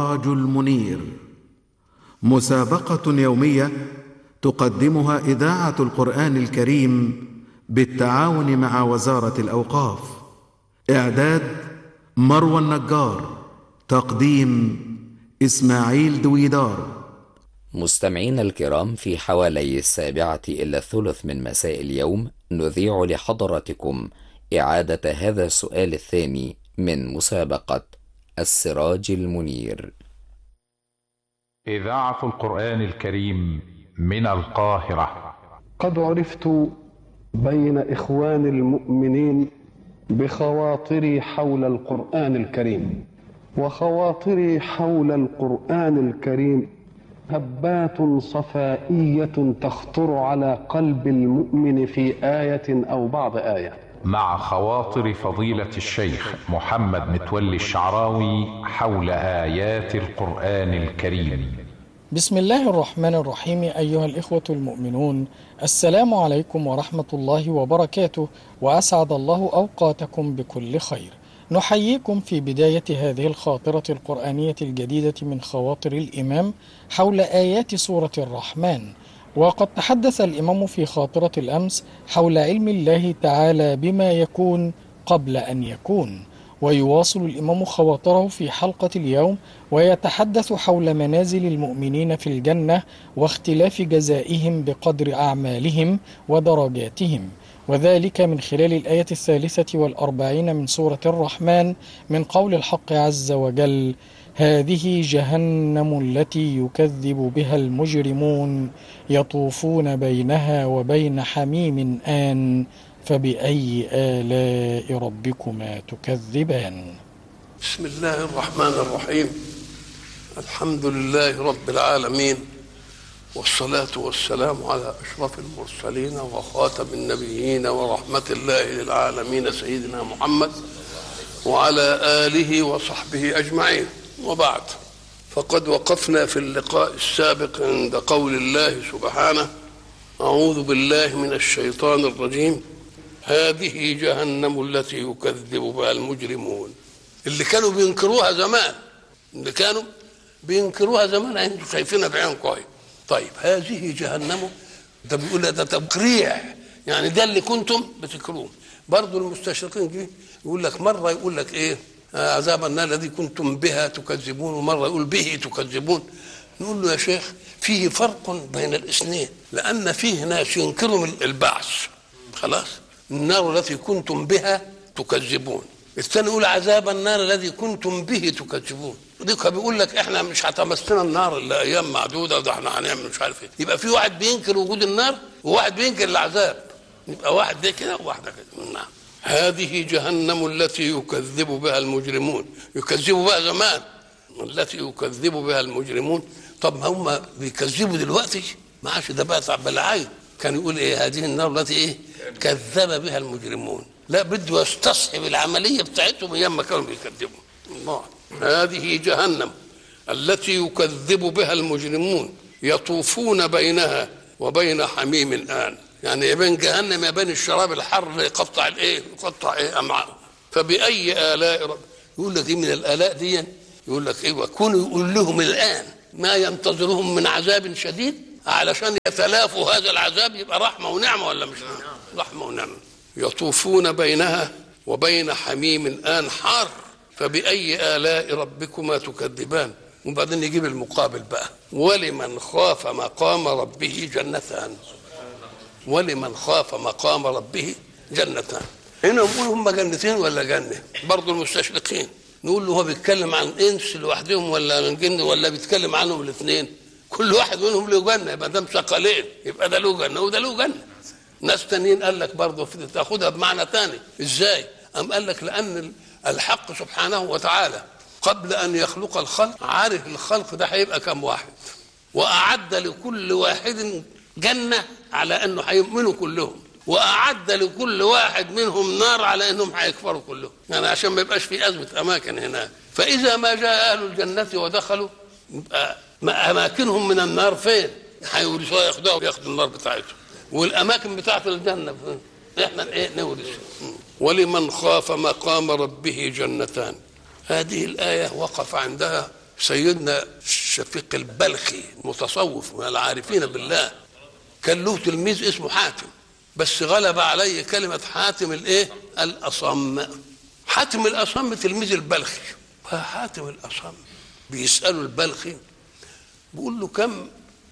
السراج المنير مسابقه يوميه تقدمها اذاعه القران الكريم بالتعاون مع وزاره الاوقاف اعداد مروى النجار تقديم اسماعيل دويدار مستمعين الكرام في حوالي السابعة إلى الثلث من مساء اليوم نذيع لحضراتكم إعادة هذا السؤال الثاني من مسابقة السراج المنير إذاعة القرآن الكريم من القاهرة قد عرفت بين إخوان المؤمنين بخواطري حول القرآن الكريم وخواطري حول القرآن الكريم هبات صفائية تخطر على قلب المؤمن في آية أو بعض آية مع خواطر فضيلة الشيخ محمد متولي الشعراوي حول آيات القرآن الكريم بسم الله الرحمن الرحيم أيها الإخوة المؤمنون السلام عليكم ورحمة الله وبركاته وأسعد الله أوقاتكم بكل خير نحييكم في بداية هذه الخاطرة القرآنية الجديدة من خواطر الإمام حول آيات سورة الرحمن وقد تحدث الإمام في خاطرة الأمس حول علم الله تعالى بما يكون قبل أن يكون ويواصل الإمام خواطره في حلقة اليوم ويتحدث حول منازل المؤمنين في الجنة واختلاف جزائهم بقدر أعمالهم ودرجاتهم وذلك من خلال الآية الثالثة والأربعين من سورة الرحمن من قول الحق عز وجل هذه جهنم التي يكذب بها المجرمون يطوفون بينها وبين حميم آن فبأي آلاء ربكما تكذبان بسم الله الرحمن الرحيم الحمد لله رب العالمين والصلاة والسلام على أشرف المرسلين وخاتم النبيين ورحمة الله للعالمين سيدنا محمد وعلى آله وصحبه أجمعين وبعد فقد وقفنا في اللقاء السابق عند قول الله سبحانه أعوذ بالله من الشيطان الرجيم هذه جهنم التي يكذب بها المجرمون اللي كانوا بينكروها زمان اللي كانوا بينكروها زمان انتوا شايفينها بعين كويس طيب هذه جهنم ده بيقول ده تقريع يعني ده اللي كنتم بتكروه برضه المستشرقين دي يقول لك مره يقول لك ايه عذاب النار الذي كنتم بها تكذبون ومره يقول به تكذبون نقول له يا شيخ فيه فرق بين الاثنين لان فيه ناس ينكروا البعث خلاص النار التي كنتم بها تكذبون الثاني يقول عذاب النار الذي كنتم به تكذبون ديك بيقول لك احنا مش هتمسنا النار الا ايام معدوده وده احنا هنعمل مش عارف ايه يبقى في واحد بينكر وجود النار وواحد بينكر العذاب يبقى واحد ده كده وواحد كده نعم هذه جهنم التي يكذب بها المجرمون يكذبوا بها زمان التي يكذب بها المجرمون طب هم بيكذبوا دلوقتي ما عادش ده بقى بالعين كان يقول ايه هذه النار التي ايه كذب بها المجرمون لا بده يستصحب العمليه بتاعتهم ايام ما كانوا بيكذبوا الله هذه جهنم التي يكذب بها المجرمون يطوفون بينها وبين حميم الان يعني بين جهنم يا بين الشراب الحر اللي يقطع الايه يقطع ايه امعاء فباي الاء رب يقول لك ايه من الالاء دي يقول لك ايوه كونوا يقول لهم الان ما ينتظرهم من عذاب شديد علشان يتلافوا هذا العذاب يبقى رحمه ونعمه ولا مش نعمه رحمه ونعمه يطوفون بينها وبين حميم الان حار فبأي آلاء ربكما تكذبان وبعدين يجيب المقابل بقى ولمن خاف مقام ربه جنتان ولمن خاف مقام ربه جنتان هنا نقول هم جنتين ولا جنة برضه المستشرقين نقول له هو بيتكلم عن انس لوحدهم ولا من جن ولا بيتكلم عنهم الاثنين كل واحد منهم له جنه يبقى ده ثقلين يبقى ده له جنه وده له جنه ناس تانيين قال لك برضه تاخدها بمعنى تاني ازاي؟ أم قال لك لأن الحق سبحانه وتعالى قبل أن يخلق الخلق عارف الخلق ده هيبقى كم واحد وأعد لكل واحد جنة على أنه هيؤمنوا كلهم وأعد لكل واحد منهم نار على أنهم هيكفروا كلهم يعني عشان ما يبقاش في أزمة أماكن هناك فإذا ما جاء أهل الجنة ودخلوا يبقى أماكنهم من النار فين؟ هيورثوها ياخدوها وياخدوا النار بتاعتهم والأماكن بتاعت الجنة فين؟ احنا ايه نورث ولمن خاف مقام ربه جنتان هذه الآية وقف عندها سيدنا الشفيق البلخي المتصوف من العارفين بالله كان له تلميذ اسمه حاتم بس غلب عليه كلمة حاتم الايه الأصم حاتم الأصم تلميذ البلخي فحاتم الأصم بيسأله البلخي بيقول له كم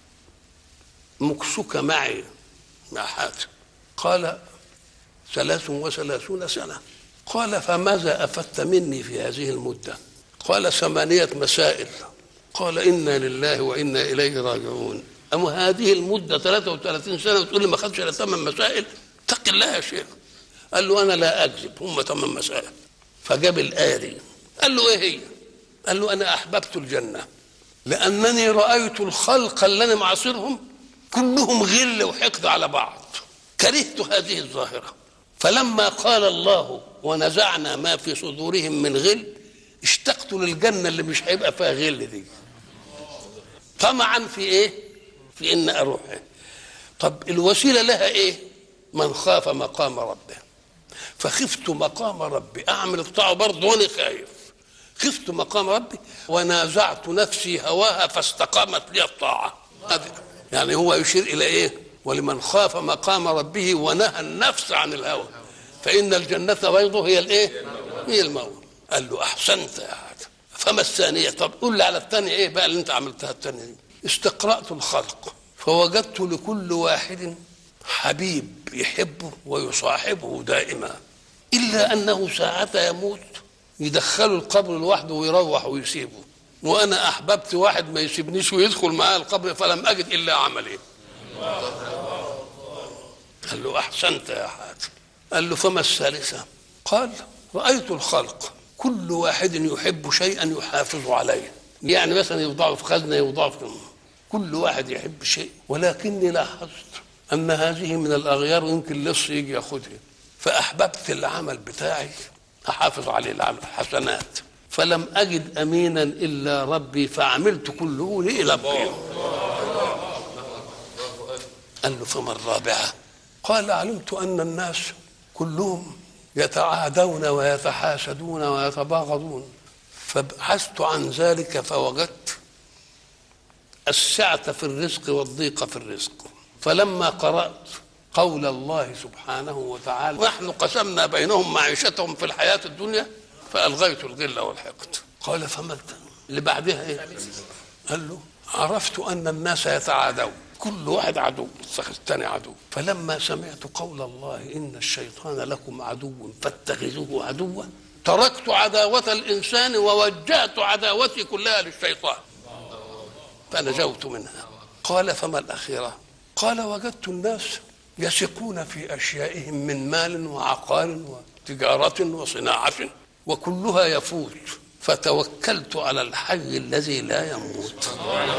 مكسك معي مع حاتم قال ثلاث وثلاثون سنة قال فماذا أفدت مني في هذه المدة قال ثمانية مسائل قال إنا لله وإنا إليه راجعون أما هذه المدة 33 سنة وتقول لي ما خدش إلا ثمان مسائل اتق الله يا شيخ قال له أنا لا أكذب هم ثمان مسائل فجاب الآية دي قال له إيه هي؟ قال له أنا أحببت الجنة لأنني رأيت الخلق اللي أنا معاصرهم كلهم غل وحقد على بعض كرهت هذه الظاهرة فلما قال الله ونزعنا ما في صدورهم من غل اشتقت للجنة اللي مش هيبقى فيها غل دي طمعا في ايه في ان اروح طب الوسيلة لها ايه من خاف مقام ربه فخفت مقام ربي اعمل الطاعة برضه وانا خايف خفت مقام ربي ونازعت نفسي هواها فاستقامت لي الطاعة هذه يعني هو يشير الى ايه ولمن خاف مقام ربه ونهى النفس عن الهوى فان الجنه بيضه هي الايه هي الموت قال له احسنت يا عاد فما الثانيه طب قول لي على الثانيه ايه بقى اللي انت عملتها الثانيه دي استقرات الخلق فوجدت لكل واحد حبيب يحبه ويصاحبه دائما الا انه ساعة يموت يدخله القبر لوحده ويروح ويسيبه وانا احببت واحد ما يسيبنيش ويدخل معاه القبر فلم اجد الا عملي قال له احسنت يا حاتم قال له فما الثالثه قال رايت الخلق كل واحد يحب شيئا يحافظ عليه يعني مثلا يوضعه في خزنه يوضعه في كل واحد يحب شيء ولكني لاحظت ان هذه من الاغيار ويمكن لص يجي ياخذها فاحببت العمل بتاعي احافظ عليه العمل حسنات فلم اجد امينا الا ربي فعملت كله لربي قال له فما الرابعه قال علمت ان الناس كلهم يتعادون ويتحاسدون ويتباغضون فبحثت عن ذلك فوجدت السعة في الرزق والضيق في الرزق فلما قرأت قول الله سبحانه وتعالى نحن قسمنا بينهم معيشتهم في الحياة الدنيا فألغيت الغل والحقد قال فما اللي بعدها ايه قال له عرفت أن الناس يتعادون كل واحد عدو الثاني عدو فلما سمعت قول الله إن الشيطان لكم عدو فاتخذوه عدوا تركت عداوة الإنسان ووجهت عداوتي كلها للشيطان فنجوت منها قال فما الأخيرة قال وجدت الناس يثقون في أشيائهم من مال وعقار وتجارة وصناعة وكلها يفوت فتوكلت على الحي الذي لا يموت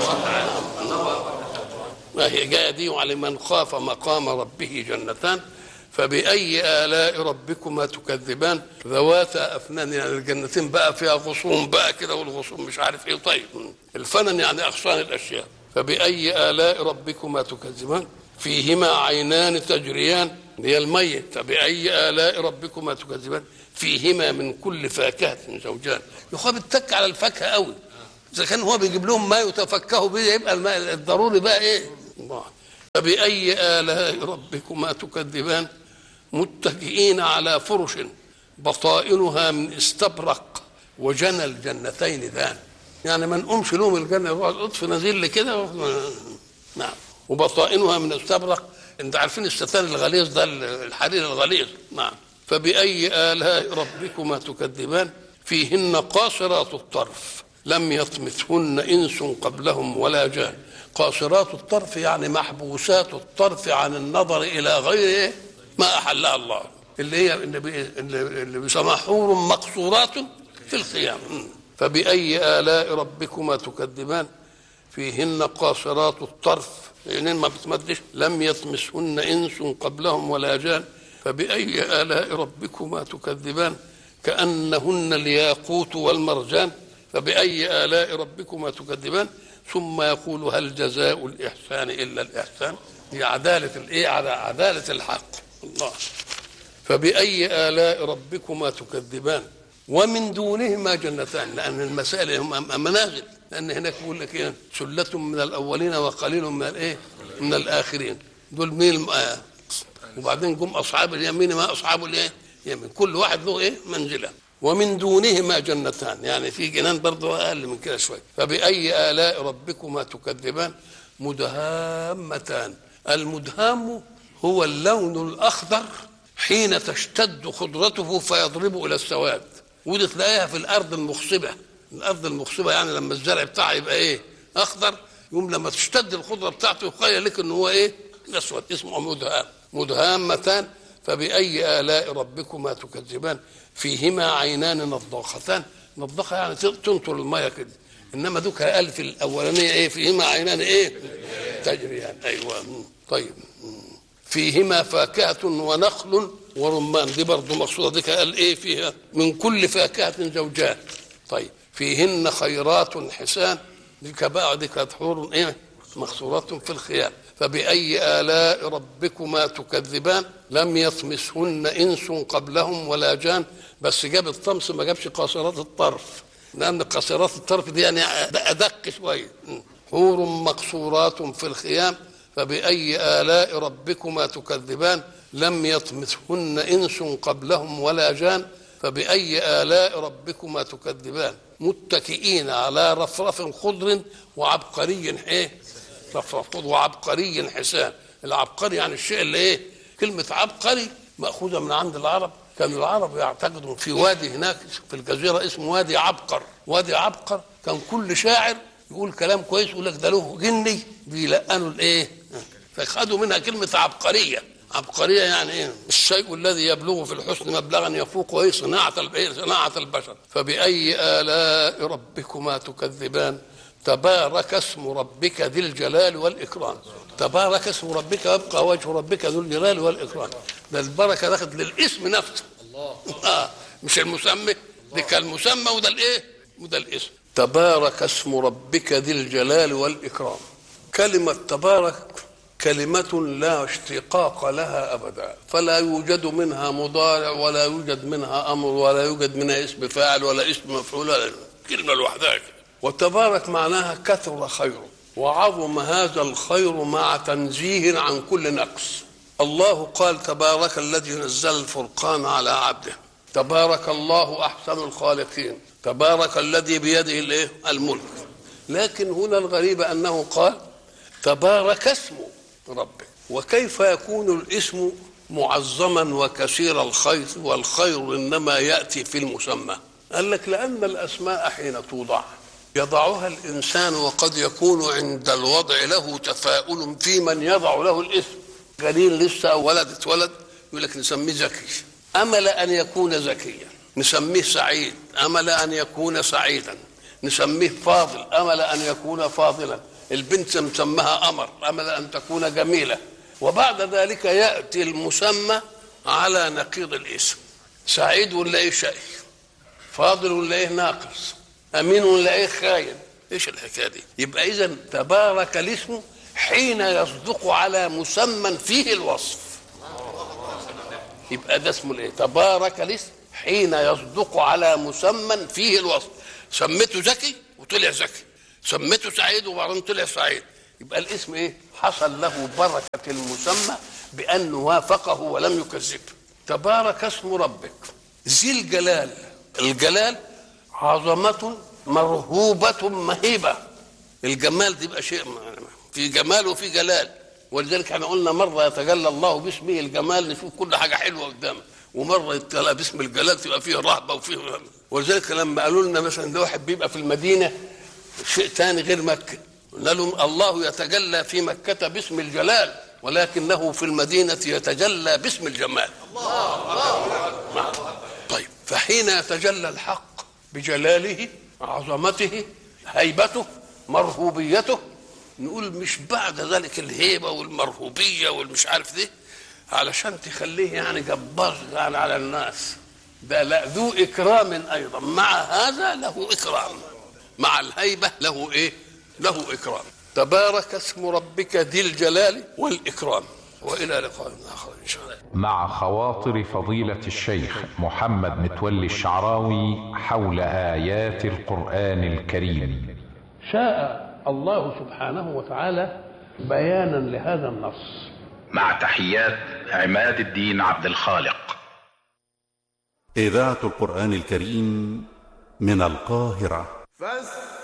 وهي جايه دي وعلى من خاف مقام ربه جنتان فبأي آلاء ربكما تكذبان ذواتا أفنان يعني الجنتين بقى فيها غصون بقى كده والغصون مش عارف إيه طيب الفنن يعني أغصان الأشياء فبأي آلاء ربكما تكذبان فيهما عينان تجريان هي المية فبأي آلاء ربكما تكذبان فيهما من كل فاكهة زوجان يخاف التك على الفاكهة قوي إذا كان هو بيجيب لهم ما يتفكهوا به يبقى الماء الضروري بقى إيه؟ الله فبأي آلاء ربكما تكذبان متكئين على فرش بطائنها من استبرق وجنى الجنتين ذان يعني ما نقومش لهم الجنة يقعد اطفي نزيل كده نعم وبطائنها من استبرق انت عارفين الستان الغليظ ده الحرير الغليظ نعم فبأي آلاء ربكما تكذبان فيهن قاصرات الطرف لم يطمثهن إنس قبلهم ولا جان قاصرات الطرف يعني محبوسات الطرف عن النظر إلى غير ما أحلها الله اللي هي اللي بيسمى حور مقصورات في الخيام فبأي آلاء ربكما تكذبان فيهن قاصرات الطرف لأن ما بتمدش لم يطمسهن إنس قبلهم ولا جان فبأي آلاء ربكما تكذبان كأنهن الياقوت والمرجان فبأي آلاء ربكما تكذبان ثم يقول هل جزاء الإحسان إلا الإحسان هي عدالة الإيه على عدالة الحق الله فبأي آلاء ربكما تكذبان ومن دونهما جنتان لأن المسائل هم منازل لان هناك بيقول لك ايه سله من الاولين وقليل من الايه من الاخرين دول مين الم... آه. وبعدين جم اصحاب اليمين ما اصحاب الايه يمين كل واحد له ايه منزله ومن دونهما جنتان يعني في جنان برضه اقل من كده شويه فباي الاء ربكما تكذبان مدهامتان المدهام هو اللون الاخضر حين تشتد خضرته فيضرب الى السواد ودي تلاقيها في الارض المخصبه الارض المخصبه يعني لما الزرع بتاعها يبقى ايه اخضر يوم لما تشتد الخضره بتاعته يخيل لك ان هو ايه اسود اسمه مدهام مدهامتان فباي الاء ربكما تكذبان فيهما عينان نضاختان نضاخه يعني تنطر الميه كده انما دوك قال في الاولانيه ايه فيهما عينان ايه تجريان ايوه طيب فيهما فاكهة ونخل ورمان دي برضه مقصودة دي قال ايه فيها من كل فاكهة زوجان طيب فيهن خيرات حسان دي بقى دي كانت حور ايه مقصورات في الخيام فبأي آلاء ربكما تكذبان لم يطمسهن إنس قبلهم ولا جان بس جاب الطمس ما جابش قاصرات الطرف لأن قاصرات الطرف دي يعني أدق شوية حور مقصورات في الخيام فبأي آلاء ربكما تكذبان لم يطمثهن إنس قبلهم ولا جان فبأي آلاء ربكما تكذبان متكئين على رفرف خضر وعبقري ايه رفرف خضر وعبقري حسان العبقري يعني الشيء اللي ايه كلمة عبقري مأخوذة من عند العرب كان العرب يعتقدوا في وادي هناك في الجزيرة اسمه وادي عبقر وادي عبقر كان كل شاعر يقول كلام كويس يقول لك ده له جني بيلقنوا الايه فخدوا منها كلمة عبقرية عبقرية يعني ايه الشيء الذي يبلغ في الحسن مبلغا يفوق ايه صناعة صناعة البشر فبأي آلاء ربكما تكذبان تبارك اسم ربك ذي الجلال والإكرام تبارك اسم ربك ويبقى وجه ربك ذو الجلال والإكرام ده البركة دخلت للاسم نفسه الله آه مش المسمى ده كان المسمى وده الايه وده الاسم تبارك اسم ربك ذي الجلال والإكرام كلمة تبارك كلمة لا اشتقاق لها أبدا فلا يوجد منها مضارع ولا يوجد منها أمر ولا يوجد منها اسم فاعل ولا اسم مفعول ولا كلمة لوحدها كده وتبارك معناها كثر خيره وعظم هذا الخير مع تنزيه عن كل نقص الله قال تبارك الذي نزل الفرقان على عبده تبارك الله أحسن الخالقين تبارك الذي بيده الايه الملك لكن هنا الغريب أنه قال تبارك اسم ربك وكيف يكون الاسم معظما وكثير الخير والخير انما ياتي في المسمى قال لك لان الاسماء حين توضع يضعها الانسان وقد يكون عند الوضع له تفاؤل في من يضع له الاسم قليل لسه ولد اتولد يقول لك نسميه ذكي امل ان يكون ذكيا نسميه سعيد امل ان يكون سعيدا نسميه فاضل امل ان يكون فاضلا البنت مسمها امر امل ان تكون جميله وبعد ذلك ياتي المسمى على نقيض الاسم سعيد ولا ايه شقي فاضل ولا ايه ناقص امين ولا ايه خاين ايش الحكايه دي يبقى اذا تبارك الاسم حين يصدق على مسمى فيه الوصف يبقى ده اسمه الايه تبارك الاسم حين يصدق على مسمى فيه الوصف سميته ذكي وطلع ذكي سميته سعيد وبعدين طلع سعيد يبقى الاسم ايه حصل له بركة المسمى بأن وافقه ولم يكذبه تبارك اسم ربك ذي الجلال الجلال عظمة مرهوبة مهيبة الجمال دي يبقى شيء في جمال وفي جلال ولذلك احنا قلنا مرة يتجلى الله باسمه الجمال نشوف كل حاجة حلوة قدامه ومرة يتجلى باسم الجلال تبقى فيه رهبة وفيه ولذلك لما قالوا لنا مثلا ده واحد بيبقى في المدينة شيء ثاني غير مكة قلنا لهم الله يتجلى في مكة باسم الجلال ولكنه في المدينة يتجلى باسم الجمال الله الله طيب فحين يتجلى الحق بجلاله عظمته هيبته مرهوبيته نقول مش بعد ذلك الهيبة والمرهوبية والمش عارف دي علشان تخليه يعني جبار يعني على الناس ده لا ذو إكرام أيضا مع هذا له إكرام مع الهيبة له إيه له إكرام تبارك اسم ربك ذي الجلال والإكرام وإلى لقاء آخر إن شاء الله مع خواطر فضيلة الشيخ محمد متولي الشعراوي حول آيات القرآن الكريم شاء الله سبحانه وتعالى بيانا لهذا النص مع تحيات عماد الدين عبد الخالق إذاعة القرآن الكريم من القاهرة فاستمعوا